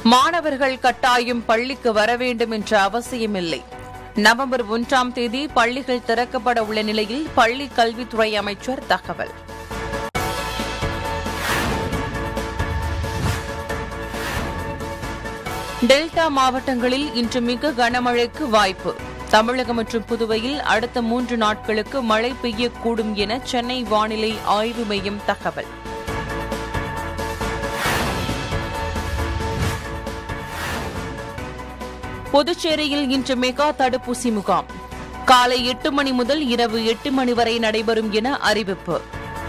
மாணவர்கள் கட்டாயம் பள்ளிக்கு வர வேண்டும் என்ற அவசியமில்லை நவம்பர் ஒன்றாம் தேதி பள்ளிகள் திறக்கப்பட உள்ள நிலையில் பள்ளி கல்வித்துறை அமைச்சர் தகவல் டெல்டா மாவட்டங்களில் இன்று மிக கனமழைக்கு வாய்ப்பு தமிழகம் மற்றும் புதுவையில் அடுத்த மூன்று நாட்களுக்கு மழை பெய்யக்கூடும் என சென்னை வானிலை ஆய்வு மையம் தகவல் புதுச்சேரியில் இன்று மெகா தடுப்பூசி முகாம் காலை எட்டு மணி முதல் இரவு எட்டு மணி வரை நடைபெறும் என அறிவிப்பு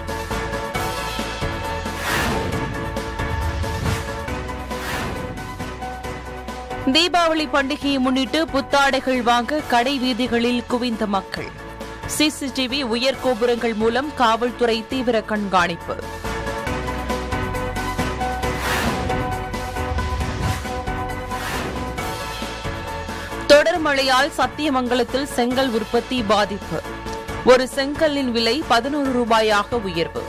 தீபாவளி பண்டிகையை முன்னிட்டு புத்தாடைகள் வாங்க கடை வீதிகளில் குவிந்த மக்கள் சிசிடிவி உயர் கோபுரங்கள் மூலம் காவல்துறை தீவிர கண்காணிப்பு தொடர் மழையால் சத்தியமங்கலத்தில் செங்கல் உற்பத்தி பாதிப்பு ஒரு செங்கல்லின் விலை பதினோரு ரூபாயாக உயர்வு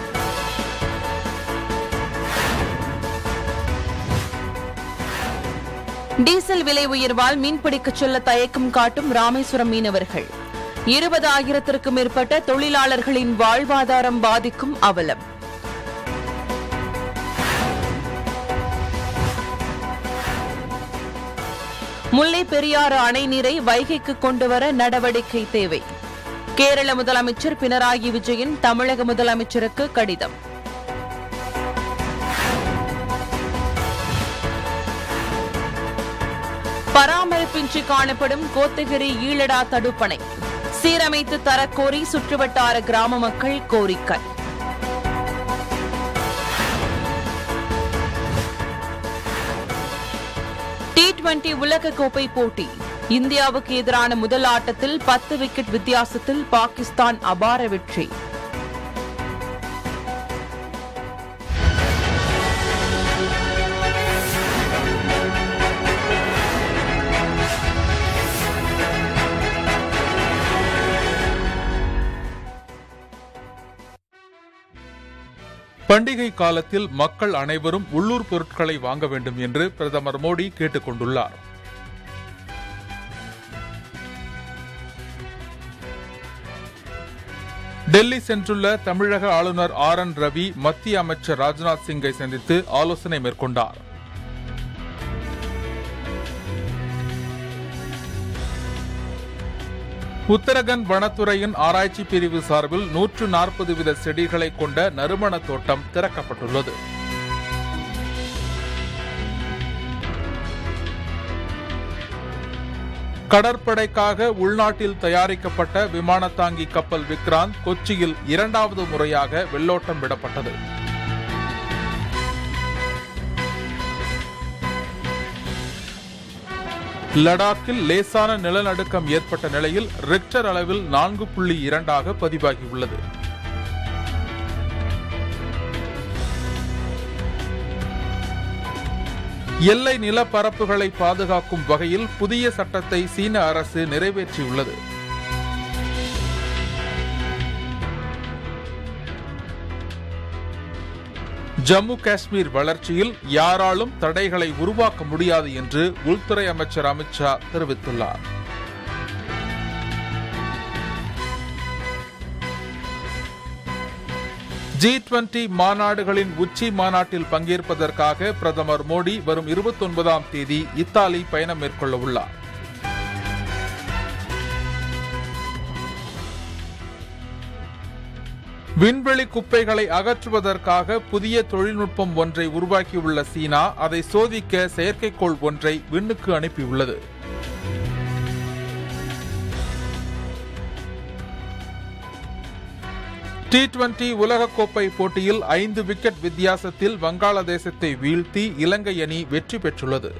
டீசல் விலை உயர்வால் மீன்பிடிக்கச் செல்ல தயக்கம் காட்டும் ராமேஸ்வரம் மீனவர்கள் இருபதாயிரத்திற்கும் மேற்பட்ட தொழிலாளர்களின் வாழ்வாதாரம் பாதிக்கும் அவலம் முல்லை பெரியாறு அணை நீரை வைகைக்கு கொண்டுவர நடவடிக்கை தேவை கேரள முதலமைச்சர் பினராயி விஜயன் தமிழக முதலமைச்சருக்கு கடிதம் பராமரிப்பின்றி காணப்படும் கோத்தகிரி ஈழடா தடுப்பணை சீரமைத்து தரக்கோரி சுற்றுவட்டார கிராம மக்கள் கோரிக்கை டி டுவெண்டி உலகக்கோப்பை போட்டி இந்தியாவுக்கு எதிரான முதல் ஆட்டத்தில் பத்து விக்கெட் வித்தியாசத்தில் பாகிஸ்தான் அபார வெற்றி பண்டிகை காலத்தில் மக்கள் அனைவரும் உள்ளூர் பொருட்களை வாங்க வேண்டும் என்று பிரதமர் மோடி கேட்டுக் கொண்டுள்ளார் டெல்லி சென்றுள்ள தமிழக ஆளுநர் ஆர் என் ரவி மத்திய அமைச்சர் ராஜ்நாத் சிங்கை சந்தித்து ஆலோசனை மேற்கொண்டார் உத்தரகண்ட் வனத்துறையின் ஆராய்ச்சி பிரிவு சார்பில் நூற்று நாற்பது வித செடிகளை கொண்ட நறுமண தோட்டம் திறக்கப்பட்டுள்ளது கடற்படைக்காக உள்நாட்டில் தயாரிக்கப்பட்ட விமானத்தாங்கி கப்பல் விக்ராந்த் கொச்சியில் இரண்டாவது முறையாக வெள்ளோட்டம் விடப்பட்டது லடாக்கில் லேசான நிலநடுக்கம் ஏற்பட்ட நிலையில் ரிக்டர் அளவில் நான்கு புள்ளி இரண்டாக பதிவாகியுள்ளது எல்லை நிலப்பரப்புகளை பாதுகாக்கும் வகையில் புதிய சட்டத்தை சீன அரசு நிறைவேற்றியுள்ளது ஜம்மு காஷ்மீர் வளர்ச்சியில் யாராலும் தடைகளை உருவாக்க முடியாது என்று உள்துறை அமைச்சர் அமித்ஷா தெரிவித்துள்ளார் ஜி டுவெண்டி மாநாடுகளின் உச்சி மாநாட்டில் பங்கேற்பதற்காக பிரதமர் மோடி வரும் இருபத்தி ஒன்பதாம் தேதி இத்தாலி பயணம் மேற்கொள்ள உள்ளார் விண்வெளி குப்பைகளை அகற்றுவதற்காக புதிய தொழில்நுட்பம் ஒன்றை உருவாக்கியுள்ள சீனா அதை சோதிக்க செயற்கைக்கோள் ஒன்றை விண்ணுக்கு அனுப்பியுள்ளது டி டுவெண்டி உலகக்கோப்பை போட்டியில் ஐந்து விக்கெட் வித்தியாசத்தில் வங்காளதேசத்தை வீழ்த்தி இலங்கை அணி வெற்றி பெற்றுள்ளது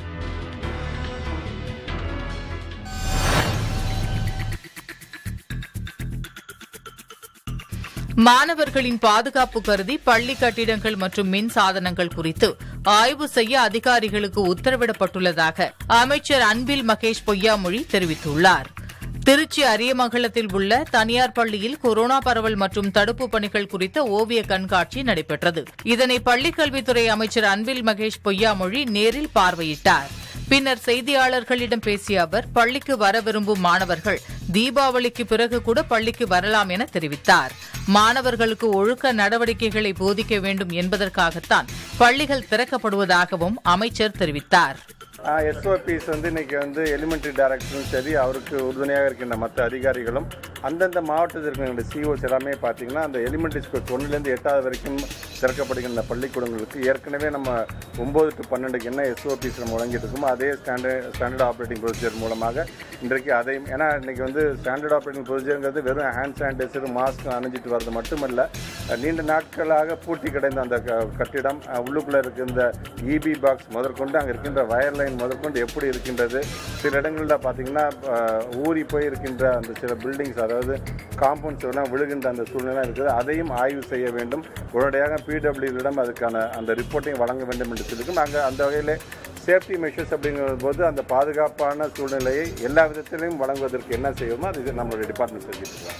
மாணவர்களின் பாதுகாப்பு கருதி பள்ளி கட்டிடங்கள் மற்றும் மின் சாதனங்கள் குறித்து ஆய்வு செய்ய அதிகாரிகளுக்கு உத்தரவிடப்பட்டுள்ளதாக அமைச்சர் அன்பில் மகேஷ் பொய்யாமொழி தெரிவித்துள்ளார் திருச்சி அரியமங்கலத்தில் உள்ள தனியார் பள்ளியில் கொரோனா பரவல் மற்றும் தடுப்பு பணிகள் குறித்த ஓவிய கண்காட்சி நடைபெற்றது இதனை பள்ளிக்கல்வித்துறை அமைச்சர் அன்பில் மகேஷ் பொய்யாமொழி நேரில் பார்வையிட்டார் பின்னர் செய்தியாளர்களிடம் பேசிய அவர் பள்ளிக்கு வர விரும்பும் மாணவர்கள் தீபாவளிக்கு பிறகு கூட பள்ளிக்கு வரலாம் என தெரிவித்தார் மாணவர்களுக்கு ஒழுக்க நடவடிக்கைகளை போதிக்க வேண்டும் என்பதற்காகத்தான் பள்ளிகள் திறக்கப்படுவதாகவும் அமைச்சர் தெரிவித்தார் எஸ்ஓபிஸ் வந்து இன்னைக்கு வந்து எலிமெண்ட்ரி டைரக்டரும் சரி அவருக்கு உறுதுணையாக இருக்கின்ற மற்ற அதிகாரிகளும் அந்தந்த மாவட்டத்தில் இருக்கின்ற சிஓஸ் எல்லாமே பார்த்தீங்கன்னா அந்த எலிமெண்ட்ரி ஸ்கூல் ஒன்றுலேருந்து எட்டாவது வரைக்கும் திறக்கப்படுகின்ற பள்ளிக்கூடங்களுக்கு ஏற்கனவே நம்ம ஒம்பது டு பன்னெண்டுக்கு என்ன எஸ்ஓபிஸ் நம்ம வழங்கிட்டு இருக்கோமோ அதே ஸ்டாண்டர்ட் ஸ்டாண்டர்ட் ஆப்ரேட்டிங் ப்ரொசீஜர் மூலமாக இன்றைக்கு அதையும் ஏன்னா இன்னைக்கு வந்து ஸ்டாண்டர்ட் ஆப்ரேட்டிங் ப்ரொசீஜருங்கிறது வெறும் ஹேண்ட் சானிடைசர் மாஸ்க் அணிஞ்சிட்டு வர்றது மட்டுமல்ல நீண்ட நாட்களாக பூட்டி கிடந்த அந்த க- கட்டிடம் அஹ், உள்ளுக்குள்ள இருக்கின்ற இபி பாக்ஸ் முதற்கொண்டு அங்கே இருக்கின்ற வயர் லைன் முதற்கொண்டு எப்படி இருக்கின்றது சில இடங்களில் பார்த்தீங்கன்னா அஹ், ஊறி போய் இருக்கின்ற அந்த சில பில்டிங்ஸ் அதாவது காம்பவுண்ட்ஸ் எல்லாம் விழுகின்ற அந்த சூழ்நிலை இருக்குது அதையும் ஆய்வு செய்ய வேண்டும் உடனடியாக பிடபிள்யூவிடம் அதுக்கான அந்த ரிப்போர்ட்டையும் வழங்க வேண்டும் என்று சொல்லியிருக்கோம் நாங்கள் அந்த வகையில் சேஃப்டி மெஷர்ஸ் அப்படிங்கிற போது அந்த பாதுகாப்பான சூழ்நிலையை எல்லா விதத்திலையும் வழங்குவதற்கு என்ன செய்வோமோ அது இது நம்மளுடைய டிபார்ட்மெண்ட் செஞ்சுட்டு இருக்கோம்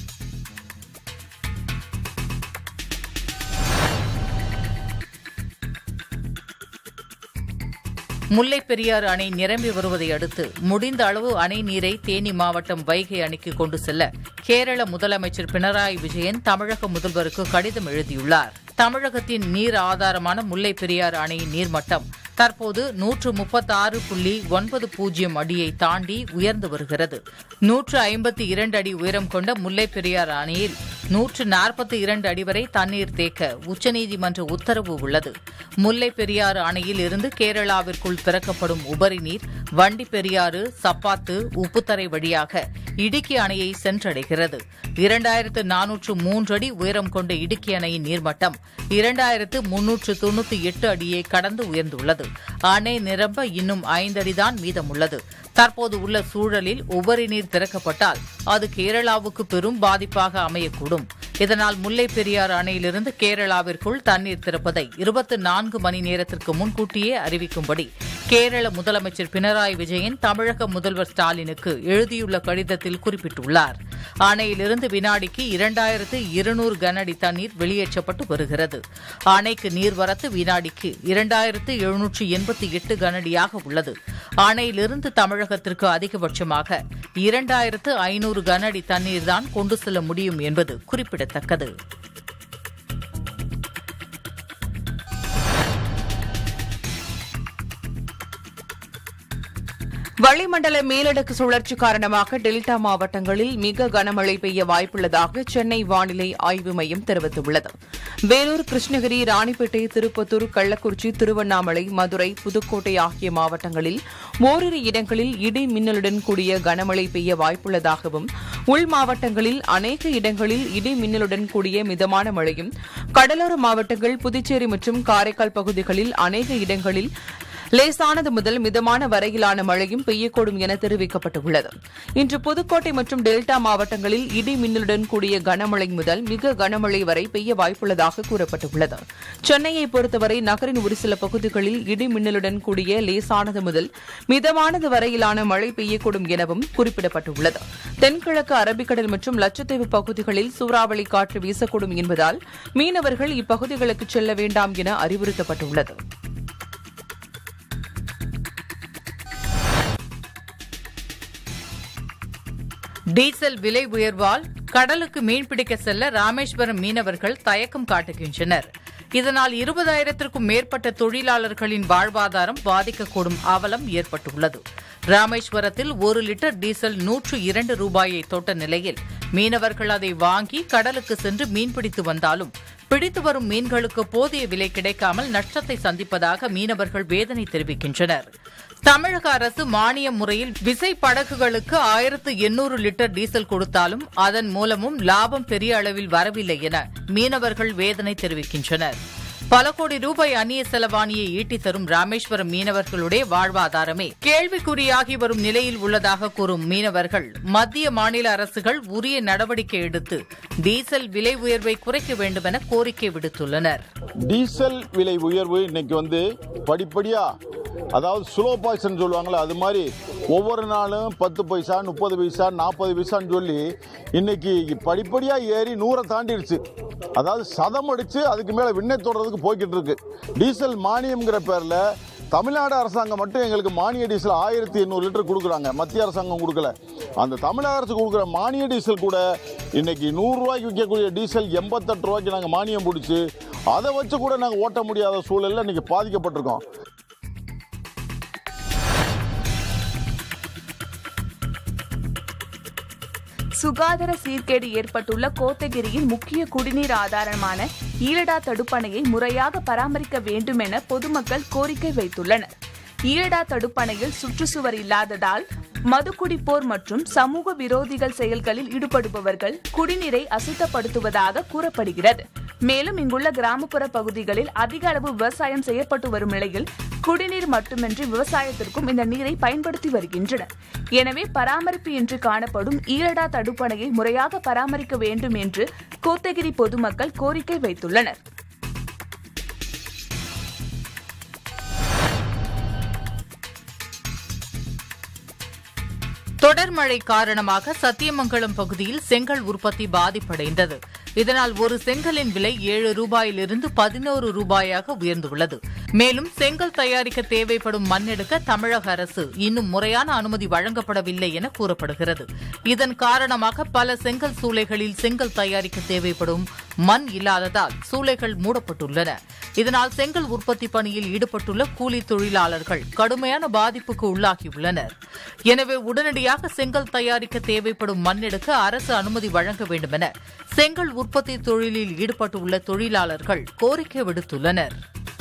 முல்லைப் பெரியாறு அணை நிரம்பி வருவதை அடுத்து முடிந்த அளவு அணை நீரை தேனி மாவட்டம் வைகை அணைக்கு கொண்டு செல்ல கேரள முதலமைச்சர் பினராயி விஜயன் தமிழக முதல்வருக்கு கடிதம் எழுதியுள்ளார் தமிழகத்தின் நீர் ஆதாரமான முல்லைப் பெரியாறு அணையின் நீர்மட்டம் தற்போது நூற்று முப்பத்தாறு புள்ளி ஒன்பது பூஜ்ஜியம் அடியை தாண்டி உயர்ந்து வருகிறது நூற்று ஐம்பத்தி இரண்டு அடி உயரம் கொண்ட முல்லைப் பெரியாறு அணையில் நூற்று நாற்பத்தி இரண்டு அடி வரை தண்ணீர் தேக்க உச்சநீதிமன்ற உத்தரவு உள்ளது முல்லைப் பெரியாறு அணையில் இருந்து கேரளாவிற்குள் திறக்கப்படும் உபரி நீர் வண்டி பெரியாறு சப்பாத்து உப்புத்தரை வழியாக இடுக்கி அணையை சென்றடைகிறது இரண்டாயிரத்து நானூற்று மூன்று அடி உயரம் கொண்ட இடுக்கி அணையின் நீர்மட்டம் இரண்டாயிரத்து முன்னூற்று தொண்ணூத்தி எட்டு அடியை கடந்து உயர்ந்துள்ளது அணை நிரம்ப இன்னும் ஐந்தடிதான் மீதமுள்ளது தற்போது உள்ள சூழலில் உபரி நீர் திறக்கப்பட்டால் அது கேரளாவுக்கு பெரும் பாதிப்பாக அமையக்கூடும் இதனால் முல்லைப் பெரியாறு அணையிலிருந்து கேரளாவிற்குள் தண்ணீர் திறப்பதை இருபத்தி நான்கு மணி நேரத்திற்கு முன்கூட்டியே அறிவிக்கும்படி கேரள முதலமைச்சர் பினராயி விஜயன் தமிழக முதல்வர் ஸ்டாலினுக்கு எழுதியுள்ள கடிதத்தில் குறிப்பிட்டுள்ளார் அணையிலிருந்து வினாடிக்கு இரண்டாயிரத்து இருநூறு கனஅடி தண்ணீர் வெளியேற்றப்பட்டு வருகிறது அணைக்கு நீர்வரத்து வினாடிக்கு இரண்டாயிரத்து எழுநூற்று எண்பத்தி எட்டு கனஅடியாக உள்ளது அணையிலிருந்து தமிழகத்திற்கு அதிகபட்சமாக இரண்டாயிரத்து ஐநூறு கனஅடி தண்ணீர்தான் கொண்டு செல்ல முடியும் என்பது குறிப்பிடத்தக்கது வளிமண்டல மேலடுக்கு சுழற்சி காரணமாக டெல்டா மாவட்டங்களில் மிக கனமழை பெய்ய வாய்ப்புள்ளதாக சென்னை வானிலை ஆய்வு மையம் தெரிவித்துள்ளது வேலூர் கிருஷ்ணகிரி ராணிப்பேட்டை திருப்பத்தூர் கள்ளக்குறிச்சி திருவண்ணாமலை மதுரை புதுக்கோட்டை ஆகிய மாவட்டங்களில் ஓரிரு இடங்களில் இடி மின்னலுடன் கூடிய கனமழை பெய்ய வாய்ப்புள்ளதாகவும் உள் மாவட்டங்களில் அநேக இடங்களில் இடி மின்னலுடன் கூடிய மிதமான மழையும் கடலோர மாவட்டங்கள் புதுச்சேரி மற்றும் காரைக்கால் பகுதிகளில் அநேக இடங்களில் லேசானது முதல் மிதமான வரையிலான மழையும் பெய்யக்கூடும் என தெரிவிக்கப்பட்டுள்ளது இன்று புதுக்கோட்டை மற்றும் டெல்டா மாவட்டங்களில் இடி மின்னலுடன் கூடிய கனமழை முதல் மிக கனமழை வரை பெய்ய வாய்ப்புள்ளதாக கூறப்பட்டுள்ளது சென்னையை பொறுத்தவரை நகரின் ஒரு சில பகுதிகளில் இடி மின்னலுடன் கூடிய லேசானது முதல் மிதமானது வரையிலான மழை பெய்யக்கூடும் எனவும் குறிப்பிடப்பட்டுள்ளது தென்கிழக்கு அரபிக்கடல் மற்றும் லட்சத்தீவு பகுதிகளில் சூறாவளி காற்று வீசக்கூடும் என்பதால் மீனவர்கள் இப்பகுதிகளுக்கு செல்ல வேண்டாம் என அறிவுறுத்தப்பட்டுள்ளது டீசல் விலை உயர்வால் கடலுக்கு மீன்பிடிக்க செல்ல ராமேஸ்வரம் மீனவர்கள் தயக்கம் காட்டுகின்றனர் இதனால் இருபதாயிரத்திற்கும் மேற்பட்ட தொழிலாளர்களின் வாழ்வாதாரம் பாதிக்கக்கூடும் அவலம் ஏற்பட்டுள்ளது ராமேஸ்வரத்தில் ஒரு லிட்டர் டீசல் நூற்று இரண்டு ரூபாயை தொட்ட நிலையில் மீனவர்கள் அதை வாங்கி கடலுக்கு சென்று மீன்பிடித்து வந்தாலும் பிடித்து வரும் மீன்களுக்கு போதிய விலை கிடைக்காமல் நஷ்டத்தை சந்திப்பதாக மீனவர்கள் வேதனை தெரிவிக்கின்றனர் தமிழக அரசு மானிய முறையில் விசை படகுகளுக்கு ஆயிரத்து எண்ணூறு லிட்டர் டீசல் கொடுத்தாலும் அதன் மூலமும் லாபம் பெரிய அளவில் வரவில்லை என மீனவர்கள் வேதனை தெரிவிக்கின்றனர் பல கோடி ரூபாய் அந்நிய செலவாணியை ஈட்டித் தரும் ராமேஸ்வரம் மீனவர்களுடைய வாழ்வாதாரமே கேள்விக்குறியாகி வரும் நிலையில் உள்ளதாக கூறும் மீனவர்கள் மத்திய மாநில அரசுகள் உரிய நடவடிக்கை எடுத்து டீசல் விலை உயர்வை குறைக்க வேண்டும் என கோரிக்கை விடுத்துள்ளனர் டீசல் விலை உயர்வு இன்னைக்கு வந்து படிப்படியா அதாவது ஸ்லோ பாய்சன் சொல்லுவாங்களே அது மாதிரி ஒவ்வொரு நாளும் பத்து பைசா முப்பது பைசா நாற்பது பைசான்னு சொல்லி இன்னைக்கு படிப்படியாக ஏறி நூறை தாண்டிடுச்சு அதாவது சதம் அடித்து அதுக்கு மேலே விண்ணை தொடர்றதுக்கு போய்கிட்டு இருக்கு டீசல் மானியம்ங்கிற பேரில் தமிழ்நாடு அரசாங்கம் மட்டும் எங்களுக்கு மானிய டீசல் ஆயிரத்தி எண்ணூறு லிட்டர் கொடுக்குறாங்க மத்திய அரசாங்கம் கொடுக்கல அந்த தமிழக அரசு கொடுக்குற மானிய டீசல் கூட இன்னைக்கு நூறுரூவாய்க்கு விற்கக்கூடிய டீசல் எண்பத்தெட்டு ரூபாய்க்கு நாங்கள் மானியம் பிடிச்சி அதை வச்சு கூட நாங்கள் ஓட்ட முடியாத சூழலில் இன்னைக்கு பாதிக்கப்பட்டிருக்கோம் சுகாதார சீர்கேடு ஏற்பட்டுள்ள கோத்தகிரியின் முக்கிய குடிநீர் ஆதாரமான ஈரடா தடுப்பணையை முறையாக பராமரிக்க வேண்டும் என பொதுமக்கள் கோரிக்கை வைத்துள்ளனர் ஈரடா தடுப்பணையில் சுற்றுச்சுவர் இல்லாததால் மது குடிப்போர் மற்றும் சமூக விரோதிகள் செயல்களில் ஈடுபடுபவர்கள் குடிநீரை அசுத்தப்படுத்துவதாக கூறப்படுகிறது மேலும் இங்குள்ள கிராமப்புற பகுதிகளில் அதிக அளவு விவசாயம் செய்யப்பட்டு வரும் நிலையில் குடிநீர் மட்டுமின்றி விவசாயத்திற்கும் இந்த நீரை பயன்படுத்தி வருகின்றனர் எனவே பராமரிப்பு இன்றி காணப்படும் ஈரடா தடுப்பணையை முறையாக பராமரிக்க வேண்டும் என்று கோத்தகிரி பொதுமக்கள் கோரிக்கை வைத்துள்ளனர் தொடர் மழை காரணமாக சத்தியமங்கலம் பகுதியில் செங்கல் உற்பத்தி பாதிப்படைந்தது இதனால் ஒரு செங்கலின் விலை ஏழு ரூபாயிலிருந்து பதினோரு ரூபாயாக உயர்ந்துள்ளது மேலும் செங்கல் தயாரிக்க தேவைப்படும் மண் எடுக்க தமிழக அரசு இன்னும் முறையான அனுமதி வழங்கப்படவில்லை என கூறப்படுகிறது இதன் காரணமாக பல செங்கல் சூளைகளில் செங்கல் தயாரிக்க தேவைப்படும் மண் இல்லாததால் சூளைகள் மூடப்பட்டுள்ளன இதனால் செங்கல் உற்பத்தி பணியில் ஈடுபட்டுள்ள கூலி தொழிலாளர்கள் கடுமையான பாதிப்புக்கு உள்ளாகியுள்ளனர் எனவே உடனடியாக செங்கல் தயாரிக்க தேவைப்படும் மண் எடுக்க அரசு அனுமதி வழங்க வேண்டுமென செங்கல் உற்பத்தி தொழிலில் ஈடுபட்டுள்ள தொழிலாளர்கள் கோரிக்கை விடுத்துள்ளனர்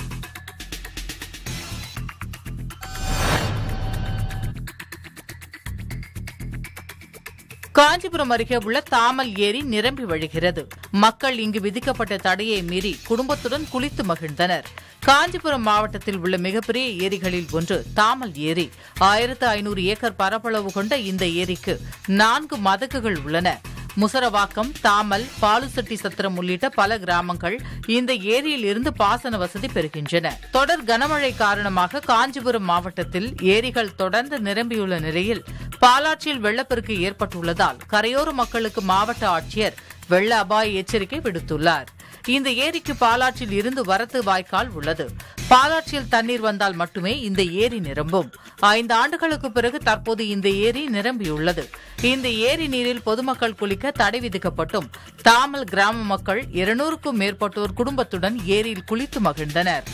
காஞ்சிபுரம் அருகே உள்ள தாமல் ஏரி நிரம்பி வழிகிறது மக்கள் இங்கு விதிக்கப்பட்ட தடையை மீறி குடும்பத்துடன் குளித்து மகிழ்ந்தனர் காஞ்சிபுரம் மாவட்டத்தில் உள்ள மிகப்பெரிய ஏரிகளில் ஒன்று தாமல் ஏரி ஆயிரத்து ஐநூறு ஏக்கர் பரப்பளவு கொண்ட இந்த ஏரிக்கு நான்கு மதகுகள் உள்ளன முசரவாக்கம் தாமல் பாலுசெட்டி சத்திரம் உள்ளிட்ட பல கிராமங்கள் இந்த ஏரியில் இருந்து பாசன வசதி பெறுகின்றன தொடர் கனமழை காரணமாக காஞ்சிபுரம் மாவட்டத்தில் ஏரிகள் தொடர்ந்து நிரம்பியுள்ள நிலையில் பாலாற்றில் வெள்ளப்பெருக்கு ஏற்பட்டுள்ளதால் கரையோர மக்களுக்கு மாவட்ட ஆட்சியர் வெள்ள அபாய எச்சரிக்கை விடுத்துள்ளார் இந்த ஏரிக்கு பாலாற்றில் இருந்து வரத்து வாய்க்கால் உள்ளது பாலாற்றில் தண்ணீர் வந்தால் மட்டுமே இந்த ஏரி நிரம்பும் ஐந்து ஆண்டுகளுக்கு பிறகு தற்போது இந்த ஏரி நிரம்பியுள்ளது இந்த ஏரி நீரில் பொதுமக்கள் குளிக்க தடை விதிக்கப்பட்டும் தாமல் கிராம மக்கள் இருநூறுக்கும் மேற்பட்டோர் குடும்பத்துடன் ஏரியில் குளித்து மகிழ்ந்தனர்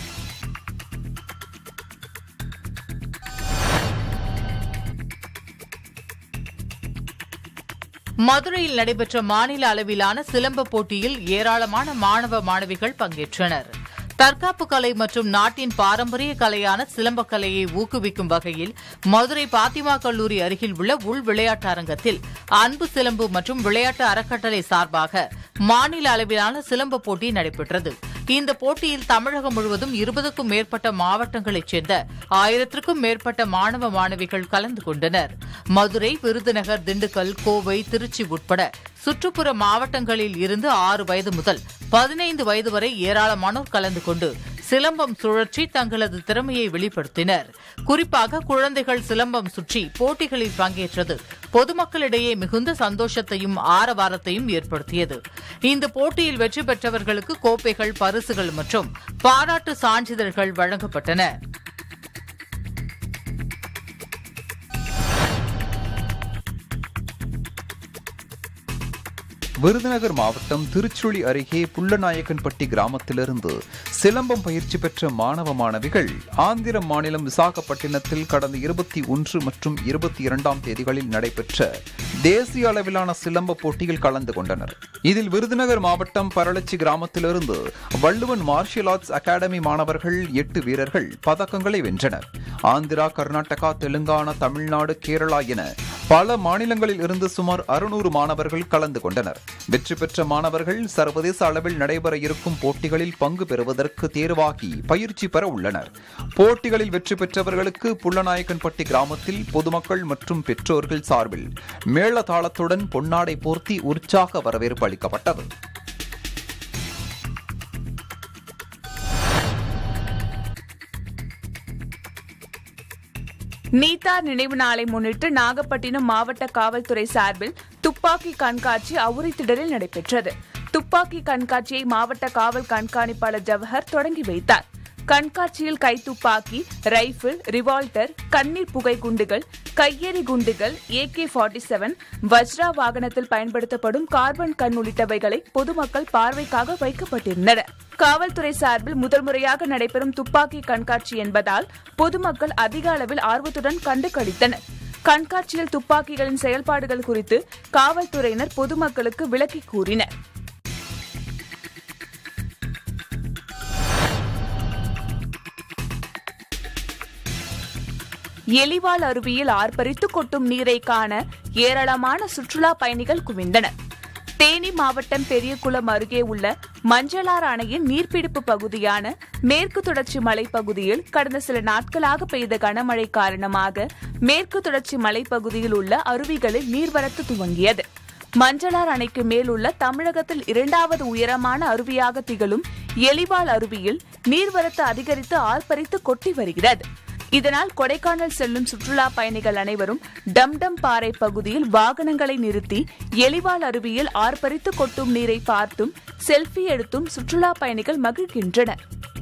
மதுரையில் நடைபெற்ற மாநில அளவிலான சிலம்ப போட்டியில் ஏராளமான மாணவ மாணவிகள் பங்கேற்றனர் தற்காப்பு கலை மற்றும் நாட்டின் பாரம்பரிய கலையான சிலம்பக் கலையை ஊக்குவிக்கும் வகையில் மதுரை பாத்திமா கல்லூரி அருகில் உள்ள உள் விளையாட்டு அரங்கத்தில் அன்பு சிலம்பு மற்றும் விளையாட்டு அறக்கட்டளை சார்பாக மாநில அளவிலான சிலம்ப போட்டி நடைபெற்றது இந்த போட்டியில் தமிழகம் முழுவதும் இருபதுக்கும் மேற்பட்ட மாவட்டங்களைச் சேர்ந்த ஆயிரத்திற்கும் மேற்பட்ட மாணவ மாணவிகள் கலந்து கொண்டனர் மதுரை விருதுநகர் திண்டுக்கல் கோவை திருச்சி உட்பட சுற்றுப்புற மாவட்டங்களில் இருந்து ஆறு வயது முதல் பதினைந்து வயது வரை ஏராளமானோர் கலந்து கொண்டு சிலம்பம் சுழற்சி தங்களது திறமையை வெளிப்படுத்தினர் குறிப்பாக குழந்தைகள் சிலம்பம் சுற்றி போட்டிகளில் பங்கேற்றது பொதுமக்களிடையே மிகுந்த சந்தோஷத்தையும் ஆரவாரத்தையும் ஏற்படுத்தியது இந்த போட்டியில் வெற்றி பெற்றவர்களுக்கு கோப்பைகள் பரிசுகள் மற்றும் பாராட்டு சான்றிதழ்கள் வழங்கப்பட்டன விருதுநகர் மாவட்டம் திருச்சுழி அருகே புள்ளநாயக்கன்பட்டி கிராமத்திலிருந்து சிலம்பம் பயிற்சி பெற்ற மாணவ மாணவிகள் ஆந்திர மாநிலம் விசாகப்பட்டினத்தில் கடந்த இருபத்தி ஒன்று மற்றும் இருபத்தி இரண்டாம் தேதிகளில் நடைபெற்ற தேசிய அளவிலான சிலம்ப போட்டியில் கலந்து கொண்டனர் இதில் விருதுநகர் மாவட்டம் பரளச்சி கிராமத்திலிருந்து வள்ளுவன் மார்ஷியல் ஆர்ட்ஸ் அகாடமி மாணவர்கள் எட்டு வீரர்கள் பதக்கங்களை வென்றனர் ஆந்திரா கர்நாடகா தெலுங்கானா தமிழ்நாடு கேரளா என பல மாநிலங்களில் இருந்து சுமார் அறுநூறு மாணவர்கள் கலந்து கொண்டனர் வெற்றி பெற்ற மாணவர்கள் சர்வதேச அளவில் நடைபெற இருக்கும் போட்டிகளில் பங்கு பெறுவதற்கு தேர்வாகி பயிற்சி பெற உள்ளனர் போட்டிகளில் வெற்றி பெற்றவர்களுக்கு புள்ளநாயக்கன்பட்டி கிராமத்தில் பொதுமக்கள் மற்றும் பெற்றோர்கள் சார்பில் மேளதாளத்துடன் பொன்னாடை போர்த்தி உற்சாக வரவேற்பு அளிக்கப்பட்டது நீத்தார் நினைவு நாளை முன்னிட்டு நாகப்பட்டினம் மாவட்ட காவல்துறை சார்பில் துப்பாக்கி கண்காட்சி அவுரித்திடலில் நடைபெற்றது துப்பாக்கி கண்காட்சியை மாவட்ட காவல் கண்காணிப்பாளர் ஜவஹர் தொடங்கி வைத்தார் கண்காட்சியில் கைத்துப்பாக்கி ரைபிள் ரிவால்டர் கண்ணீர் புகை குண்டுகள் கையெறி குண்டுகள் ஏகே ஃபார்ட்டி செவன் வஜ்ரா வாகனத்தில் பயன்படுத்தப்படும் கார்பன் கண் உள்ளிட்டவைகளை பொதுமக்கள் பார்வைக்காக வைக்கப்பட்டிருந்தன காவல்துறை சார்பில் முதல் முறையாக நடைபெறும் துப்பாக்கி கண்காட்சி என்பதால் பொதுமக்கள் அதிக அளவில் ஆர்வத்துடன் கண்டு கழித்தனர் கண்காட்சியில் துப்பாக்கிகளின் செயல்பாடுகள் குறித்து காவல்துறையினர் பொதுமக்களுக்கு விளக்கி கூறினர் எலிவால் அருவியில் ஆர்ப்பரித்து கொட்டும் நீரை காண ஏராளமான சுற்றுலா பயணிகள் குவிந்தனர் தேனி மாவட்டம் பெரியகுளம் அருகே உள்ள மஞ்சளார் அணையின் நீர்பிடிப்பு பகுதியான மேற்கு தொடர்ச்சி மலைப்பகுதியில் கடந்த சில நாட்களாக பெய்த கனமழை காரணமாக மேற்கு தொடர்ச்சி மலைப்பகுதியில் உள்ள அருவிகளில் நீர்வரத்து துவங்கியது மஞ்சளார் அணைக்கு மேல் உள்ள தமிழகத்தில் இரண்டாவது உயரமான அருவியாக திகழும் எலிவால் அருவியில் நீர்வரத்து அதிகரித்து ஆர்ப்பரித்து கொட்டி வருகிறது இதனால் கொடைக்கானல் செல்லும் சுற்றுலா பயணிகள் அனைவரும் டம்டம் பாறை பகுதியில் வாகனங்களை நிறுத்தி எலிவால் அருவியில் ஆர்ப்பரித்து கொட்டும் நீரை பார்த்தும் செல்ஃபி எடுத்தும் சுற்றுலா பயணிகள் மகிழ்கின்றனர்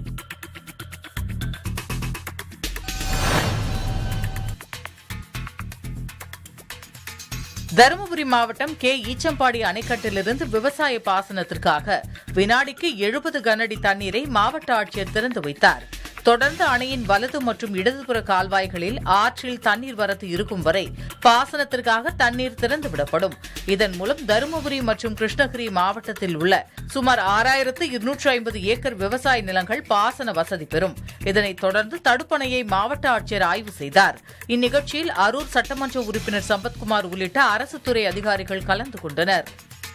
தருமபுரி மாவட்டம் கே ஈச்சம்பாடி அணைக்கட்டிலிருந்து விவசாய பாசனத்திற்காக வினாடிக்கு எழுபது கனஅடி தண்ணீரை மாவட்ட ஆட்சியர் திறந்து வைத்தார் தொடர்ந்து அணையின் வலது மற்றும் இடதுபுற கால்வாய்களில் ஆற்றில் தண்ணீர் வரத்து இருக்கும் வரை பாசனத்திற்காக தண்ணீர் திறந்துவிடப்படும் இதன் மூலம் தருமபுரி மற்றும் கிருஷ்ணகிரி மாவட்டத்தில் உள்ள சுமார் ஆறாயிரத்து இருநூற்று ஐம்பது ஏக்கர் விவசாய நிலங்கள் பாசன வசதி பெறும் இதனைத் தொடர்ந்து தடுப்பணையை மாவட்ட ஆட்சியர் ஆய்வு செய்தார் இந்நிகழ்ச்சியில் அரூர் சட்டமன்ற உறுப்பினர் சம்பத்குமார் உள்ளிட்ட அரசு துறை அதிகாரிகள் கலந்து கொண்டனர்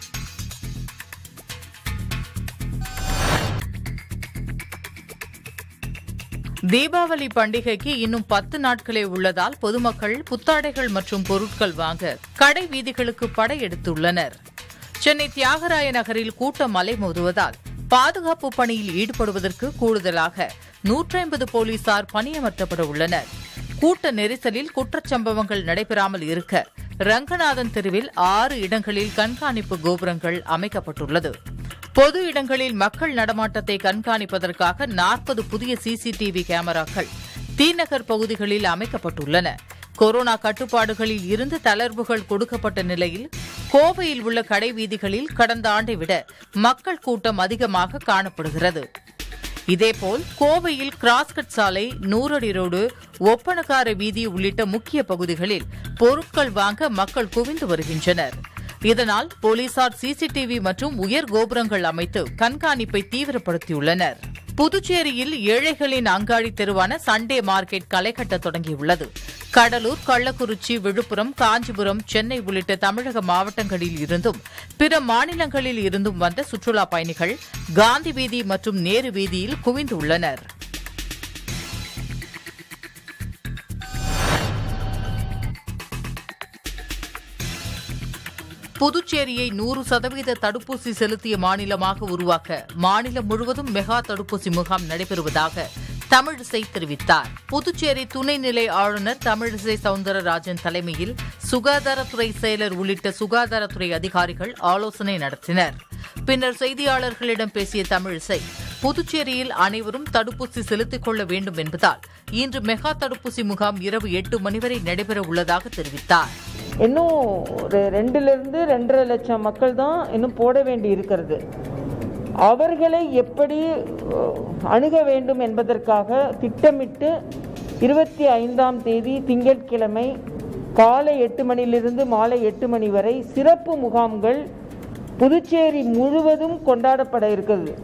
தீபாவளி பண்டிகைக்கு இன்னும் பத்து நாட்களே உள்ளதால் பொதுமக்கள் புத்தாடைகள் மற்றும் பொருட்கள் வாங்க கடை வீதிகளுக்கு படையெடுத்துள்ளனர் சென்னை தியாகராய நகரில் கூட்டம் அலைமோதுவதால் பாதுகாப்பு பணியில் ஈடுபடுவதற்கு கூடுதலாக நூற்றி ஐம்பது போலீசார் பணியமர்த்தப்பட உள்ளனர் கூட்ட நெரிசலில் குற்றச்சம்பவங்கள் நடைபெறாமல் இருக்க ரங்கநாதன் தெருவில் ஆறு இடங்களில் கண்காணிப்பு கோபுரங்கள் அமைக்கப்பட்டுள்ளது பொது இடங்களில் மக்கள் நடமாட்டத்தை கண்காணிப்பதற்காக நாற்பது புதிய சிசிடிவி கேமராக்கள் தீநகர் பகுதிகளில் அமைக்கப்பட்டுள்ளன கொரோனா கட்டுப்பாடுகளில் இருந்து தளர்வுகள் கொடுக்கப்பட்ட நிலையில் கோவையில் உள்ள கடை வீதிகளில் கடந்த ஆண்டை விட மக்கள் கூட்டம் அதிகமாக காணப்படுகிறது இதேபோல் கோவையில் கிராஸ்கட் சாலை நூறடி ரோடு ஒப்பனக்கார வீதி உள்ளிட்ட முக்கிய பகுதிகளில் பொருட்கள் வாங்க மக்கள் குவிந்து வருகின்றனர் இதனால் போலீசார் சிசிடிவி மற்றும் உயர் கோபுரங்கள் அமைத்து கண்காணிப்பை தீவிரப்படுத்தியுள்ளனர் புதுச்சேரியில் ஏழைகளின் அங்காடி தெருவான சண்டே மார்க்கெட் களை கட்ட தொடங்கியுள்ளது கடலூர் கள்ளக்குறிச்சி விழுப்புரம் காஞ்சிபுரம் சென்னை உள்ளிட்ட தமிழக மாவட்டங்களில் இருந்தும் பிற மாநிலங்களில் இருந்தும் வந்த சுற்றுலா பயணிகள் காந்தி வீதி மற்றும் நேரு வீதியில் குவிந்துள்ளனர் புதுச்சேரியை நூறு சதவீத தடுப்பூசி செலுத்திய மாநிலமாக உருவாக்க மாநிலம் முழுவதும் மெகா தடுப்பூசி முகாம் நடைபெறுவதாக தமிழிசை தெரிவித்தார் புதுச்சேரி துணைநிலை ஆளுநர் தமிழிசை சவுந்தரராஜன் தலைமையில் சுகாதாரத்துறை செயலர் உள்ளிட்ட சுகாதாரத்துறை அதிகாரிகள் ஆலோசனை நடத்தினர் பின்னர் செய்தியாளர்களிடம் பேசிய தமிழிசை புதுச்சேரியில் அனைவரும் தடுப்பூசி செலுத்திக் கொள்ள வேண்டும் என்பதால் இன்று மெகா தடுப்பூசி முகாம் இரவு எட்டு மணி வரை நடைபெற உள்ளதாக தெரிவித்தார் இன்னும் ஒரு ரெண்டுலேருந்து ரெண்டரை லட்சம் மக்கள் தான் இன்னும் போட வேண்டி இருக்கிறது அவர்களை எப்படி அஹ், அணுக வேண்டும் என்பதற்காக திட்டமிட்டு இருபத்தி ஐந்தாம் தேதி திங்கட்கிழமை காலை எட்டு மணியிலிருந்து மாலை எட்டு மணி வரை சிறப்பு முகாம்கள் புதுச்சேரி முழுவதும் கொண்டாடப்பட இருக்கிறது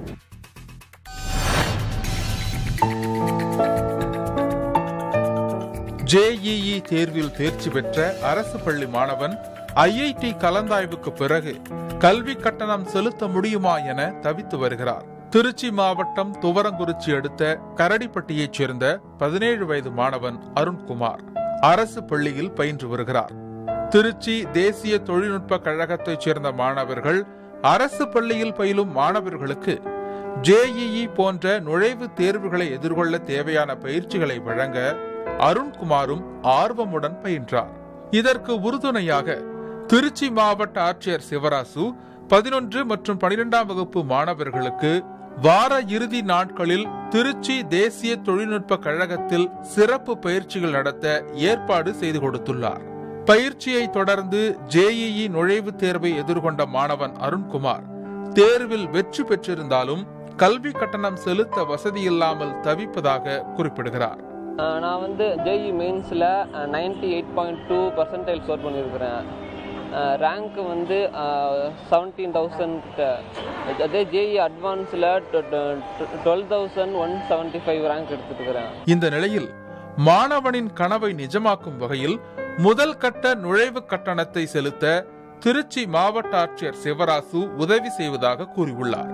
ஜேஇஇ தேர்வில் தேர்ச்சி பெற்ற அரசு பள்ளி மாணவன் ஐஐடி கலந்தாய்வுக்கு பிறகு கல்வி கட்டணம் செலுத்த முடியுமா என தவித்து வருகிறார் திருச்சி மாவட்டம் துவரங்குறிச்சி அடுத்த கரடிப்பட்டியைச் சேர்ந்த பதினேழு வயது மாணவன் அருண்குமார் அரசு பள்ளியில் பயின்று வருகிறார் திருச்சி தேசிய தொழில்நுட்ப கழகத்தைச் சேர்ந்த மாணவர்கள் அரசு பள்ளியில் பயிலும் மாணவர்களுக்கு ஜேஇஇ போன்ற நுழைவுத் தேர்வுகளை எதிர்கொள்ள தேவையான பயிற்சிகளை வழங்க அருண்குமாரும் ஆர்வமுடன் பயின்றார் இதற்கு உறுதுணையாக திருச்சி மாவட்ட ஆட்சியர் சிவராசு பதினொன்று மற்றும் பனிரெண்டாம் வகுப்பு மாணவர்களுக்கு வார இறுதி நாட்களில் திருச்சி தேசிய தொழில்நுட்ப கழகத்தில் சிறப்பு பயிற்சிகள் நடத்த ஏற்பாடு செய்து கொடுத்துள்ளார் பயிற்சியை தொடர்ந்து ஜேஇஇ நுழைவுத் தேர்வை எதிர்கொண்ட மாணவன் அருண்குமார் தேர்வில் வெற்றி பெற்றிருந்தாலும் கல்வி கட்டணம் செலுத்த வசதியில்லாமல் தவிப்பதாக குறிப்பிடுகிறார் ஆஹ் நான் வந்து ஜேஇ மெயின்ஸில் ninety eight point two percentile score பண்ணியிருக்கிறேன் ரேங்க் வந்து செவன்டீன் தௌசண்ட் அதே ஜேஇ அட்வான்ஸில் twelve thousand one seventy five rank எடுத்துட்டுருக்கிறேன் இந்த நிலையில் மாணவனின் கனவை நிஜமாக்கும் வகையில் முதல் கட்ட நுழைவு கட்டணத்தை செலுத்த திருச்சி மாவட்ட ஆட்சியர் சிவராசு உதவி செய்வதாக கூறியுள்ளார்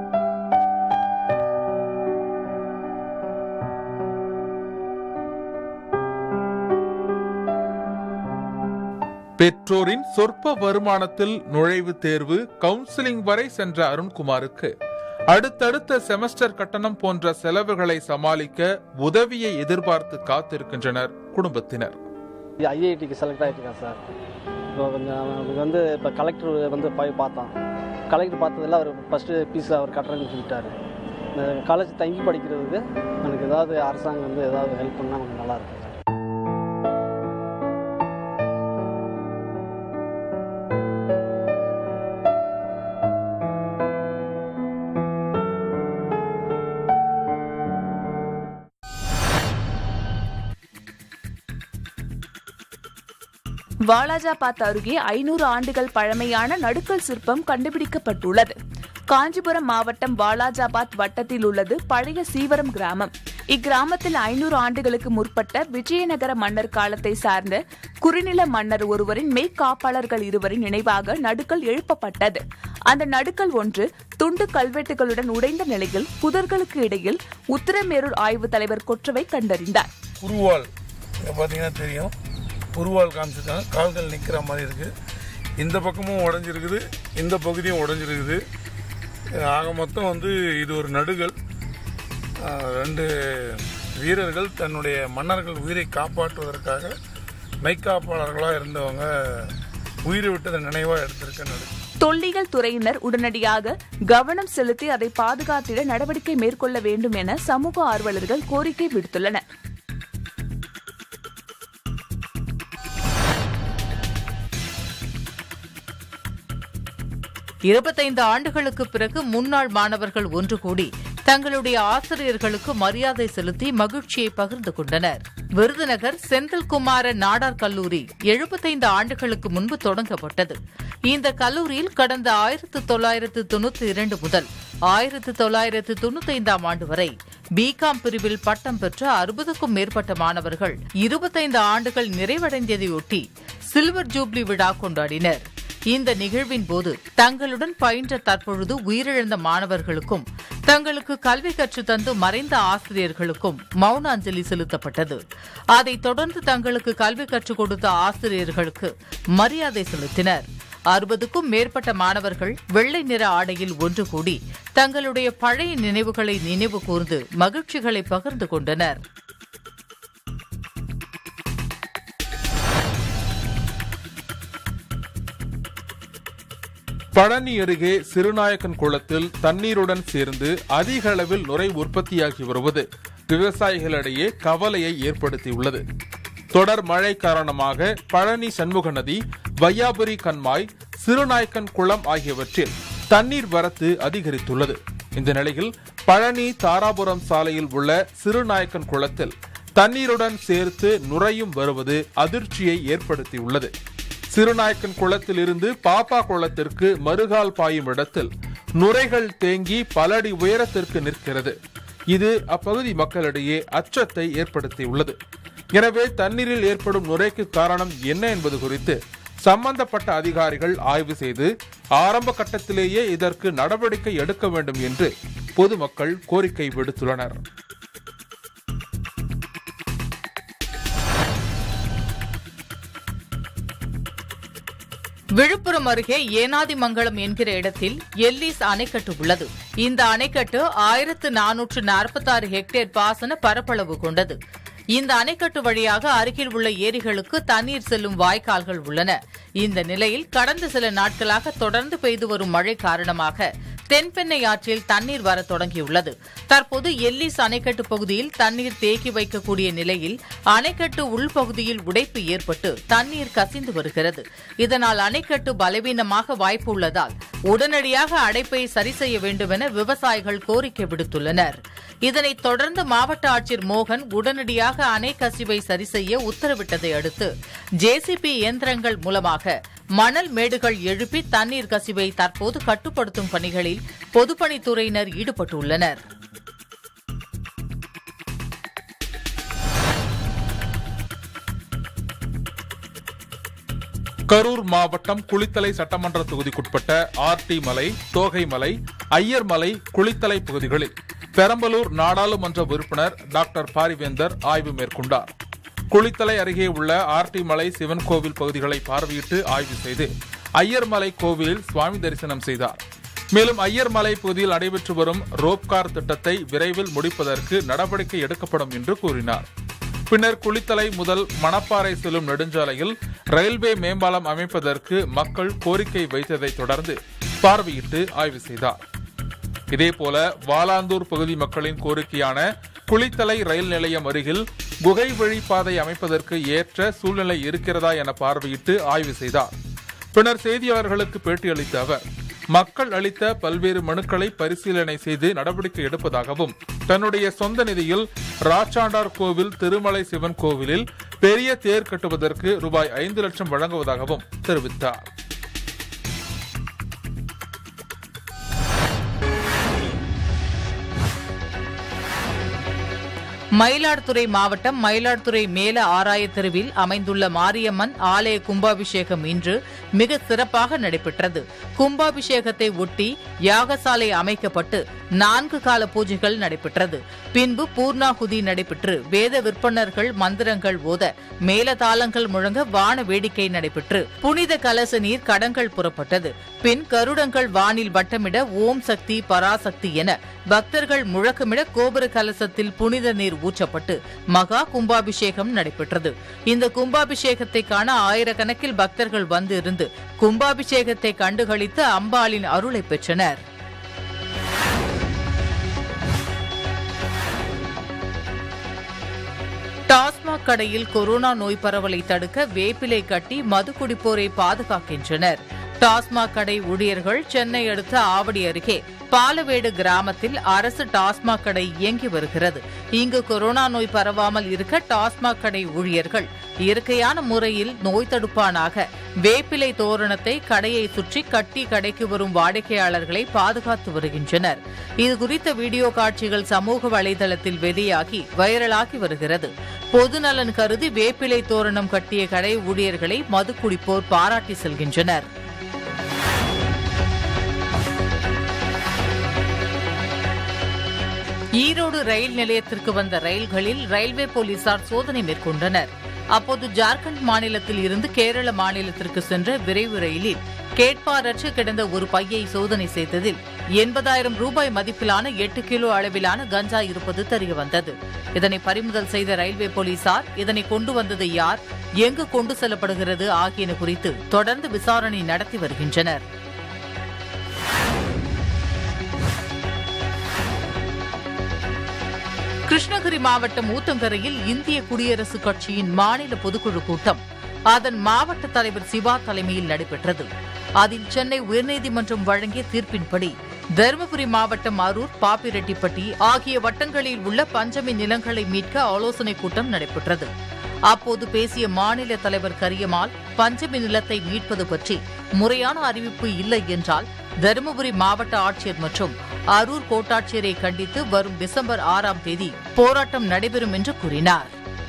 பெற்றோரின் சொற்ப வருமானத்தில் நுழைவுத் தேர்வு கவுன்சிலிங் வரை சென்ற அருண்குமாருக்கு அடுத்தடுத்த செமஸ்டர் கட்டணம் போன்ற செலவுகளை சமாளிக்க உதவியை எதிர்பார்த்து காத்திருக்கின்றனர் குடும்பத்தினர் ஐஐடிக்கு செலக்ட் ஆகிட்டுருக்கேன் சார் இப்போ கொஞ்சம் அவனுக்கு வந்து இப்போ கலெக்டர் வந்து போய் பார்த்தான் கலெக்டர் பார்த்ததில் அவர் ஃபஸ்ட்டு ஃபீஸ் அவர் கட்டுறேன்னு சொல்லிட்டாரு இந்த காலேஜ் தங்கி படிக்கிறதுக்கு எனக்கு ஏதாவது அரசாங்கம் வந்து ஏதாவது ஹெல்ப் பண்ணால் கொஞ்சம் நல்லாயிருக்கும் சார் வாலாஜாபாத் அருகே ஐநூறு ஆண்டுகள் பழமையான நடுக்கல் சிற்பம் கண்டுபிடிக்கப்பட்டுள்ளது காஞ்சிபுரம் மாவட்டம் வாலாஜாபாத் வட்டத்தில் உள்ளது பழைய சீவரம் கிராமம் இக்கிராமத்தில் ஐநூறு ஆண்டுகளுக்கு முற்பட்ட விஜயநகர மன்னர் காலத்தை சார்ந்த குறுநில மன்னர் ஒருவரின் மெய்க்காப்பாளர்கள் இருவரின் நினைவாக நடுக்கல் எழுப்பப்பட்டது அந்த நடுக்கல் ஒன்று துண்டு கல்வெட்டுகளுடன் உடைந்த நிலையில் புதர்களுக்கு இடையில் உத்திரமேரூர் ஆய்வு தலைவர் கொற்றவை கண்டறிந்தார் உருவால் இங்கே பார்த்தீங்கன்னா தெரியும் உருவால் காமிச்சிருக்காங்க கால்கள் நிற்கிற மாதிரி இருக்குது இந்த பக்கமும் உடஞ்சிருக்குது இந்த பகுதியும் உடஞ்சிருக்குது ஆக மொத்தம் வந்து இது ஒரு நடுகள் ஆஹ் ரெண்டு வீரர்கள் தன்னுடைய மன்னர்கள் உயிரை காப்பாற்றுவதற்காக மெய்க்காப்பாளர்களாக இருந்தவங்க உயிரை விட்டதை நினைவாக எடுத்திருக்க நடு தொல்லியல் துறையினர் உடனடியாக கவனம் செலுத்தி அதை பாதுகாத்திட நடவடிக்கை மேற்கொள்ள வேண்டும் என சமூக ஆர்வலர்கள் கோரிக்கை விடுத்துள்ளனர் இருபத்தைந்து ஆண்டுகளுக்கு பிறகு முன்னாள் மாணவர்கள் ஒன்று கூடி தங்களுடைய ஆசிரியர்களுக்கு மரியாதை செலுத்தி மகிழ்ச்சியை பகிர்ந்து கொண்டனர் விருதுநகர் செந்தில்குமார நாடார் கல்லூரி எழுபத்தைந்து ஆண்டுகளுக்கு முன்பு தொடங்கப்பட்டது இந்த கல்லூரியில் கடந்த ஆயிரத்து தொள்ளாயிரத்து தொண்ணூத்தி இரண்டு முதல் ஆயிரத்து தொள்ளாயிரத்து தொண்ணூத்தைந்தாம் ஆண்டு வரை பிகாம் பிரிவில் பட்டம் பெற்ற அறுபதுக்கும் மேற்பட்ட மாணவர்கள் இருபத்தைந்து ஆண்டுகள் நிறைவடைந்ததையொட்டி சில்வர் ஜூப்ளி விழா கொண்டாடினர் இந்த நிகழ்வின் போது தங்களுடன் பயின்ற தற்பொழுது உயிரிழந்த மாணவர்களுக்கும் தங்களுக்கு கல்வி கற்றுத் தந்து மறைந்த ஆசிரியர்களுக்கும் மௌன அஞ்சலி செலுத்தப்பட்டது அதைத் தொடர்ந்து தங்களுக்கு கல்வி கற்றுக் கொடுத்த ஆசிரியர்களுக்கு மரியாதை செலுத்தினர் அறுபதுக்கும் மேற்பட்ட மாணவர்கள் வெள்ளை நிற ஆடையில் ஒன்று கூடி தங்களுடைய பழைய நினைவுகளை நினைவு கூர்ந்து மகிழ்ச்சிகளை பகிர்ந்து கொண்டனர் பழனி அருகே சிறுநாயக்கன் குளத்தில் தண்ணீருடன் சேர்ந்து அதிக அளவில் நுரை உற்பத்தியாகி வருவது விவசாயிகளிடையே கவலையை ஏற்படுத்தியுள்ளது தொடர் மழை காரணமாக பழனி சண்முக நதி வையாபுரி கண்மாய் சிறுநாயக்கன் குளம் ஆகியவற்றில் தண்ணீர் வரத்து அதிகரித்துள்ளது இந்த நிலையில் பழனி தாராபுரம் சாலையில் உள்ள சிறுநாயக்கன் குளத்தில் தண்ணீருடன் சேர்த்து நுரையும் வருவது அதிர்ச்சியை ஏற்படுத்தியுள்ளது சிறுநாயக்கன் குளத்தில் இருந்து பாப்பா குளத்திற்கு மறுகால் பாயும் இடத்தில் நுரைகள் தேங்கி பல அடி உயரத்திற்கு நிற்கிறது இது அப்பகுதி மக்களிடையே அச்சத்தை ஏற்படுத்தியுள்ளது எனவே தண்ணீரில் ஏற்படும் நுரைக்கு காரணம் என்ன என்பது குறித்து சம்பந்தப்பட்ட அதிகாரிகள் ஆய்வு செய்து ஆரம்ப கட்டத்திலேயே இதற்கு நடவடிக்கை எடுக்க வேண்டும் என்று பொதுமக்கள் கோரிக்கை விடுத்துள்ளனர் விழுப்புரம் அருகே ஏனாதிமங்கலம் என்கிற இடத்தில் எல்லிஸ் அணைக்கட்டு உள்ளது இந்த அணைக்கட்டு ஆயிரத்து நானூற்று நாற்பத்தாறு ஹெக்டேர் பாசன பரப்பளவு கொண்டது இந்த அணைக்கட்டு வழியாக அருகில் உள்ள ஏரிகளுக்கு தண்ணீர் செல்லும் வாய்க்கால்கள் உள்ளன இந்த நிலையில் கடந்த சில நாட்களாக தொடர்ந்து பெய்து வரும் மழை காரணமாக தென்பெண்ணை ஆற்றில் தண்ணீர் வர தொடங்கியுள்ளது தற்போது எல்லிஸ் அணைக்கட்டு பகுதியில் தண்ணீர் தேக்கி வைக்கக்கூடிய நிலையில் அணைக்கட்டு உள்பகுதியில் உடைப்பு ஏற்பட்டு தண்ணீர் கசிந்து வருகிறது இதனால் அணைக்கட்டு பலவீனமாக வாய்ப்பு உள்ளதால் உடனடியாக அடைப்பை சரி செய்ய வேண்டும் என விவசாயிகள் கோரிக்கை விடுத்துள்ளனர் இதனைத் தொடர்ந்து மாவட்ட ஆட்சியர் மோகன் உடனடியாக அணை கசிவை சரி செய்ய உத்தரவிட்டதை அடுத்து ஜேசிபி இயந்திரங்கள் மூலமாக மணல் மேடுகள் எழுப்பி தண்ணீர் கசிவை தற்போது கட்டுப்படுத்தும் பணிகளில் பொதுப்பணித்துறையினர் ஈடுபட்டுள்ளனர் கரூர் மாவட்டம் குளித்தலை சட்டமன்ற தொகுதிக்குட்பட்ட ஆர்டி மலை தோகை மலை ஐயர் மலை குளித்தலை பகுதிகளில் பெரம்பலூர் நாடாளுமன்ற உறுப்பினர் டாக்டர் பாரிவேந்தர் ஆய்வு மேற்கொண்டார் குளித்தலை அருகே உள்ள ஆர்டி மலை சிவன் கோவில் பகுதிகளை பார்வையிட்டு ஆய்வு செய்து ஐயர் மலை கோவிலில் சுவாமி தரிசனம் செய்தார் மேலும் ஐயர் மலை பகுதியில் நடைபெற்று வரும் ரோப்கார் திட்டத்தை விரைவில் முடிப்பதற்கு நடவடிக்கை எடுக்கப்படும் என்று கூறினார் பின்னர் குளித்தலை முதல் மணப்பாறை செல்லும் நெடுஞ்சாலையில் ரயில்வே மேம்பாலம் அமைப்பதற்கு மக்கள் கோரிக்கை வைத்ததை தொடர்ந்து பார்வையிட்டு ஆய்வு செய்தார் இதேபோல வாலாந்தூர் பகுதி மக்களின் கோரிக்கையான குளித்தலை ரயில் நிலையம் அருகில் குகை வழி பாதை அமைப்பதற்கு ஏற்ற சூழ்நிலை இருக்கிறதா என பார்வையிட்டு ஆய்வு செய்தார் பின்னர் செய்தியாளர்களுக்கு பேட்டியளித்த அவர் மக்கள் அளித்த பல்வேறு மனுக்களை பரிசீலனை செய்து நடவடிக்கை எடுப்பதாகவும் தன்னுடைய சொந்த நிதியில் ராச்சாண்டார் கோவில் திருமலை சிவன் கோவிலில் பெரிய தேர் கட்டுவதற்கு ரூபாய் ஐந்து லட்சம் வழங்குவதாகவும் தெரிவித்தார் மயிலாடுதுறை மாவட்டம் மயிலாடுதுறை மேல ஆராய தெருவில் அமைந்துள்ள மாரியம்மன் ஆலய கும்பாபிஷேகம் இன்று மிக சிறப்பாக நடைபெற்றது கும்பாபிஷேகத்தை ஒட்டி யாகசாலை அமைக்கப்பட்டு நான்கு கால பூஜைகள் நடைபெற்றது பின்பு பூர்ணாகுதி நடைபெற்று வேத விற்பனர்கள் மந்திரங்கள் ஓத மேலதாளங்கள் முழங்க வான வேடிக்கை நடைபெற்று புனித கலச நீர் கடங்கள் புறப்பட்டது பின் கருடங்கள் வானில் வட்டமிட ஓம் சக்தி பராசக்தி என பக்தர்கள் முழக்கமிட கோபுர கலசத்தில் புனித நீர் ஊற்றப்பட்டு மகா கும்பாபிஷேகம் நடைபெற்றது இந்த கும்பாபிஷேகத்தை காண ஆயிரக்கணக்கில் பக்தர்கள் வந்து இருந்து கும்பாபிஷேகத்தை கண்டுகளித்து அம்பாளின் அருளை பெற்றனர் டாஸ்மாக் கடையில் கொரோனா நோய் பரவலை தடுக்க வேப்பிலை கட்டி மது குடிப்போரை பாதுகாக்கின்றனர் டாஸ்மாக் கடை ஊழியர்கள் சென்னை அடுத்த ஆவடி அருகே பாலவேடு கிராமத்தில் அரசு டாஸ்மாக் கடை இயங்கி வருகிறது இங்கு கொரோனா நோய் பரவாமல் இருக்க டாஸ்மாக் கடை ஊழியர்கள் இயற்கையான முறையில் நோய் தடுப்பானாக வேப்பிலை தோரணத்தை கடையை சுற்றி கட்டி கடைக்கு வரும் வாடிக்கையாளர்களை பாதுகாத்து வருகின்றனர் இதுகுறித்த வீடியோ காட்சிகள் சமூக வலைதளத்தில் வெளியாகி வைரலாகி வருகிறது பொதுநலன் கருதி வேப்பிலை தோரணம் கட்டிய கடை ஊழியர்களை மது குடிப்போர் பாராட்டி செல்கின்றனர் ஈரோடு ரயில் நிலையத்திற்கு வந்த ரயில்களில் ரயில்வே போலீசார் சோதனை மேற்கொண்டனர் அப்போது ஜார்க்கண்ட் மாநிலத்தில் இருந்து கேரள மாநிலத்திற்கு சென்ற விரைவு ரயிலில் கேட்பாரற்று கிடந்த ஒரு பையை சோதனை செய்ததில் எண்பதாயிரம் ரூபாய் மதிப்பிலான எட்டு கிலோ அளவிலான கஞ்சா இருப்பது தெரியவந்தது இதனை பறிமுதல் செய்த ரயில்வே போலீசார் இதனை கொண்டு வந்தது யார் எங்கு கொண்டு செல்லப்படுகிறது ஆகியன குறித்து தொடர்ந்து விசாரணை நடத்தி வருகின்றனர் கிருஷ்ணகிரி மாவட்டம் ஊத்தங்கரையில் இந்திய குடியரசுக் கட்சியின் மாநில பொதுக்குழு கூட்டம் அதன் மாவட்ட தலைவர் சிவா தலைமையில் நடைபெற்றது அதில் சென்னை உயர்நீதிமன்றம் வழங்கிய தீர்ப்பின்படி தருமபுரி மாவட்டம் அரூர் பாப்பிரெட்டிப்பட்டி ஆகிய வட்டங்களில் உள்ள பஞ்சமி நிலங்களை மீட்க ஆலோசனைக் கூட்டம் நடைபெற்றது அப்போது பேசிய மாநில தலைவர் கரியமால் பஞ்சமி நிலத்தை மீட்பது பற்றி முறையான அறிவிப்பு இல்லை என்றால் தருமபுரி மாவட்ட ஆட்சியர் மற்றும் அரூர் கோட்டாட்சியரை கண்டித்து வரும் டிசம்பர் ஆறாம் தேதி போராட்டம் நடைபெறும் என்று கூறினார்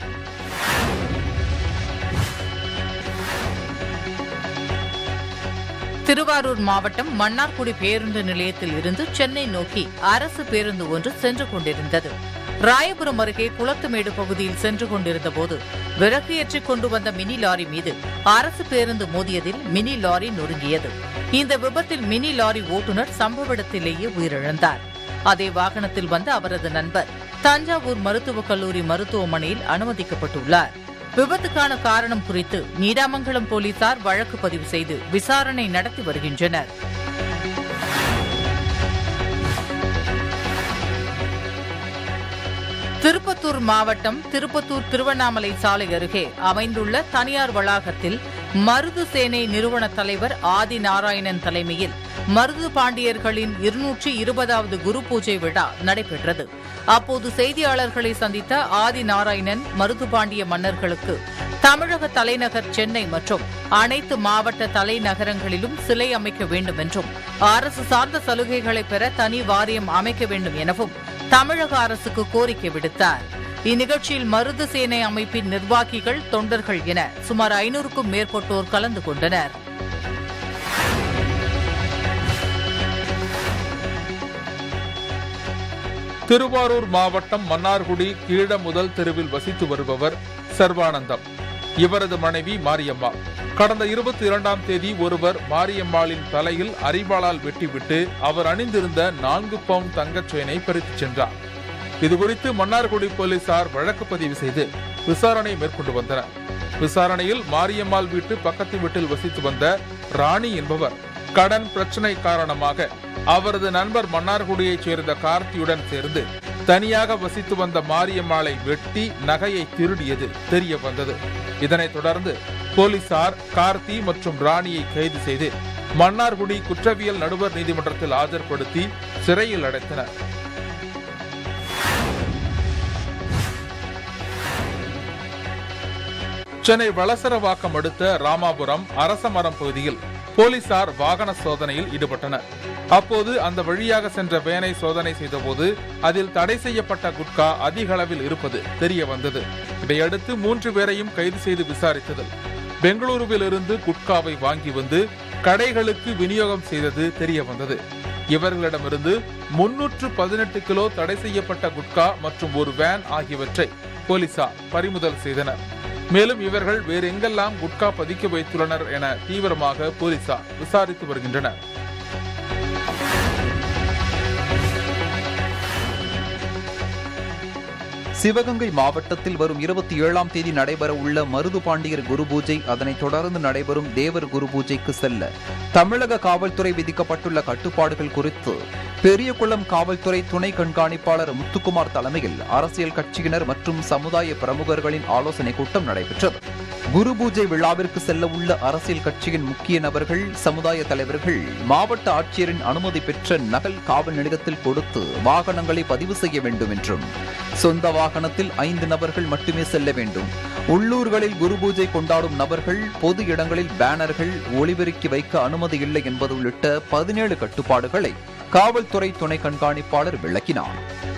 திருவாரூர் மாவட்டம் மன்னார்குடி பேருந்து நிலையத்தில் இருந்து சென்னை நோக்கி அரசு பேருந்து ஒன்று சென்று கொண்டிருந்தது ராயபுரம் அருகே குளத்துமேடு பகுதியில் சென்று கொண்டிருந்தபோது விறகு ஏற்றிக் கொண்டு வந்த மினி லாரி மீது அரசு பேருந்து மோதியதில் மினி லாரி நொறுங்கியது இந்த விபத்தில் மினி லாரி ஓட்டுநர் சம்பவ இடத்திலேயே உயிரிழந்தார் அதே வாகனத்தில் வந்த அவரது நண்பர் தஞ்சாவூர் மருத்துவக் கல்லூரி மருத்துவமனையில் அனுமதிக்கப்பட்டுள்ளார் விபத்துக்கான காரணம் குறித்து நீடாமங்கலம் போலீசார் வழக்கு பதிவு செய்து விசாரணை நடத்தி வருகின்றனர் திருப்பத்தூர் மாவட்டம் திருப்பத்தூர் திருவண்ணாமலை சாலை அருகே அமைந்துள்ள தனியார் வளாகத்தில் மருது சேனை நிறுவன தலைவர் ஆதி நாராயணன் தலைமையில் மருது பாண்டியர்களின் இருநூற்றி இருபதாவது குரு பூஜை விழா நடைபெற்றது அப்போது செய்தியாளர்களை சந்தித்த ஆதி நாராயணன் மருது பாண்டிய மன்னர்களுக்கு தமிழக தலைநகர் சென்னை மற்றும் அனைத்து மாவட்ட தலைநகரங்களிலும் சிலை அமைக்க வேண்டும் என்றும் அரசு சார்ந்த சலுகைகளை பெற தனி வாரியம் அமைக்க வேண்டும் எனவும் தமிழக அரசுக்கு கோரிக்கை விடுத்தார் இந்நிகழ்ச்சியில் மருது சேனை அமைப்பின் நிர்வாகிகள் தொண்டர்கள் என சுமார் ஐநூறுக்கும் மேற்பட்டோர் கலந்து கொண்டனர் திருவாரூர் மாவட்டம் மன்னார்குடி கீழ முதல் தெருவில் வசித்து வருபவர் சர்வானந்தம் இவரது மனைவி மாரியம்மாள் கடந்த இருபத்தி இரண்டாம் தேதி ஒருவர் மாரியம்மாளின் தலையில் அரிவாளால் வெட்டிவிட்டு அவர் அணிந்திருந்த நான்கு பவுண்ட் தங்கச் செயினை பறித்துச் சென்றார் இதுகுறித்து மன்னார்குடி போலீசார் வழக்கு பதிவு செய்து விசாரணை மேற்கொண்டு வந்தனர் விசாரணையில் மாரியம்மாள் வீட்டு பக்கத்து வீட்டில் வசித்து வந்த ராணி என்பவர் கடன் பிரச்சனை காரணமாக அவரது நண்பர் மன்னார்குடியைச் சேர்ந்த கார்த்தியுடன் சேர்ந்து தனியாக வசித்து வந்த மாரியம்மாளை வெட்டி நகையை திருடியது தெரிய வந்தது இதனைத் தொடர்ந்து போலீசார் கார்த்தி மற்றும் ராணியை கைது செய்து மன்னார்குடி குற்றவியல் நடுவர் நீதிமன்றத்தில் ஆஜர்படுத்தி சிறையில் அடைத்தனர் சென்னை வளசரவாக்கம் அடுத்த ராமாபுரம் அரசமரம் பகுதியில் போலீசார் வாகன சோதனையில் ஈடுபட்டனர் அப்போது அந்த வழியாக சென்ற வேனை சோதனை செய்தபோது அதில் தடை செய்யப்பட்ட குட்கா அதிக அளவில் இருப்பது தெரிய வந்தது இதையடுத்து மூன்று பேரையும் கைது செய்து விசாரித்ததில் பெங்களூருவில் இருந்து குட்காவை வாங்கி வந்து கடைகளுக்கு விநியோகம் செய்தது தெரிய வந்தது இவர்களிடமிருந்து முன்னூற்று பதினெட்டு கிலோ தடை செய்யப்பட்ட குட்கா மற்றும் ஒரு வேன் ஆகியவற்றை போலீசார் பறிமுதல் செய்தனர் மேலும் இவர்கள் வேறு எங்கெல்லாம் குட்கா பதுக்கி வைத்துள்ளனர் என தீவிரமாக போலீசார் விசாரித்து வருகின்றனர் சிவகங்கை மாவட்டத்தில் வரும் இருபத்தி ஏழாம் தேதி நடைபெற உள்ள மருது பாண்டியர் குரு பூஜை அதனைத் தொடர்ந்து நடைபெறும் தேவர் குரு பூஜைக்கு செல்ல தமிழக காவல்துறை விதிக்கப்பட்டுள்ள கட்டுப்பாடுகள் குறித்து பெரியகுளம் காவல்துறை துணை கண்காணிப்பாளர் முத்துக்குமார் தலைமையில் அரசியல் கட்சியினர் மற்றும் சமுதாய பிரமுகர்களின் ஆலோசனைக் கூட்டம் நடைபெற்றது குரு பூஜை விழாவிற்கு செல்ல உள்ள அரசியல் கட்சியின் முக்கிய நபர்கள் சமுதாய தலைவர்கள் மாவட்ட ஆட்சியரின் அனுமதி பெற்ற நகல் காவல் நிலையத்தில் கொடுத்து வாகனங்களை பதிவு செய்ய வேண்டும் என்றும் சொந்த வாகனத்தில் ஐந்து நபர்கள் மட்டுமே செல்ல வேண்டும் உள்ளூர்களில் குரு பூஜை கொண்டாடும் நபர்கள் பொது இடங்களில் பேனர்கள் ஒளிபெருக்கி வைக்க அனுமதி இல்லை என்பது உள்ளிட்ட பதினேழு கட்டுப்பாடுகளை காவல்துறை துணை கண்காணிப்பாளர் விளக்கினார்